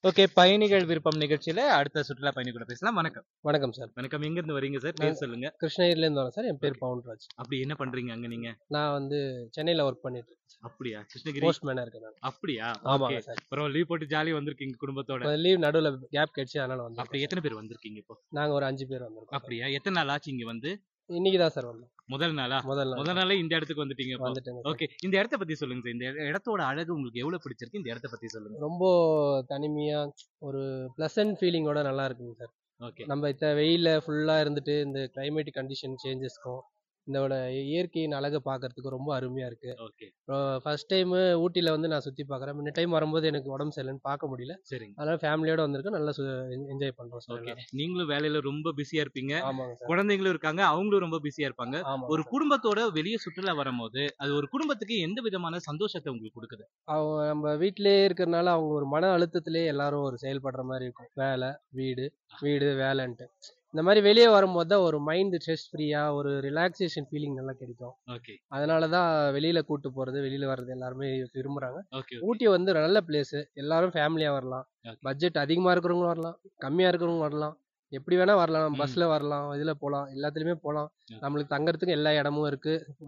Okay பயணிகள் விருப்பம் நிகழ்ச்சியில அடுத்த சுற்றுலா பயணி கூட பேசலாம் வணக்கம் வணக்கம் சார் வணக்கம் எங்க இருந்து வரீங்க சார் பேர் சொல்லுங்க கிருஷ்ணகிரிலேருந்து வரேன் சார் என் பேர் பவுன்ராஜ் அப்படி என்ன பண்றீங்க அங்க நீங்க நான் வந்து சென்னையில் ஒர்க் பண்ணிட்டு இருக்கேன் அப்படியா கிருஷ்ணகிரி போஸ்ட்மேனாக இருக்கேன் நான் அப்படியா ஆமாங்க ஓகே சார் பரவாயில்ல லீவ் போட்டு ஜாலியா வந்திருக்கீங்க குடும்பத்தோட லீவ் நடுவில் கேப் கிடைச்சி அதனால வந்து அப்படி எத்தனை பேர் வந்திருக்கீங்க இப்போ நாங்கள் ஒரு அஞ்சு பேர் வந்திருக்கோம் அப்படியா எத்தனை நாள் ஆச்சு இங்க வந்து இன்னைக்கு தான் சார் வந்தோம் முதல் நாளா முதல் நாள் முதல் நாளே இந்த இடத்துக்கு வந்துட்டீங்க இப்போ. வந்துட்டேங்க சார். ஓகே இந்த இடத்த பத்தி சொல்லுங்க சார் இந்த இட- இடத்தோட அழகு உங்களுக்கு எவ்வளவு பிடிச்சிருக்கு இந்த இடத்த பத்தி சொல்லுங்க ரொம்ப தனிமையா ஒரு ப்ளசன்ட் ஃபீலிங்கோட நல்லா இருக்குங்க சார் ஓகே நம்ம இத்த வெயில்ல ஃபுல்லா இருந்துட்டு இந்த கிளைமேட்டிக் கண்டிஷன் சேஞ்சஸ்க்கும் இதோட இயற்கையின் அழகை பார்க்கறதுக்கு ரொம்ப அருமையா இருக்கு ஓகே ஃபர்ஸ்ட் டைம் ஊட்டியில வந்து நான் சுத்தி பார்க்கறேன் முன்ன டைம் வரும்போது எனக்கு உடம்பு சரியில்லைன்னு பார்க்க முடியல சரிங்க அதனால ஃபேமிலியோட வந்திருக்கேன் நல்லா என்ஜாய் பண்றோம் சார் ஓகே நீங்களும் வேலையில ரொம்ப பிஸியா இருப்பீங்க ஆமாங்க சார் குழந்தைங்களும் இருக்காங்க அவங்களும் ரொம்ப பிஸியா இருப்பாங்க ஆமா ஒரு குடும்பத்தோட வெளியே சுற்றுலா வரும்போது அது ஒரு குடும்பத்துக்கு எந்த விதமான சந்தோஷத்தை உங்களுக்கு கொடுக்குது அவங்க நம்ம வீட்டிலேயே இருக்கிறனால அவங்க ஒரு மன அழுத்தத்திலே எல்லாரும் ஒரு செயல்படுற மாதிரி இருக்கும் வேலை வீடு வீடு வேலைன்ட்டு இந்த மாதிரி வெளியே வரும்போது தான் ஒரு மைண்ட் ஸ்ட்ரெஸ் ஃப்ரீயா ஒரு ரிலாக்ஸேஷன் ஃபீலிங் நல்லா கிடைக்கும் ஓகே அதனால தான் வெளியில கூட்டு போறது வெளியில வர்றது எல்லாருமே விரும்புறாங்க ஓகே ஊட்டி வந்து நல்ல பிளேஸ் எல்லாரும் ஃபேமிலியா வரலாம் Okay. பட்ஜெட் அதிகமா இருக்கிறவங்க வரலாம் கம்மியா இருக்கிறவங்க வரலாம் எப்படி வேணா வரலாம் ம். பஸ்ல வரலாம் இதுல போலாம் எல்லாத்துலயுமே போலாம் Okay. நம்மளுக்கு தங்கறதுக்கு எல்லா இடமும் இருக்கு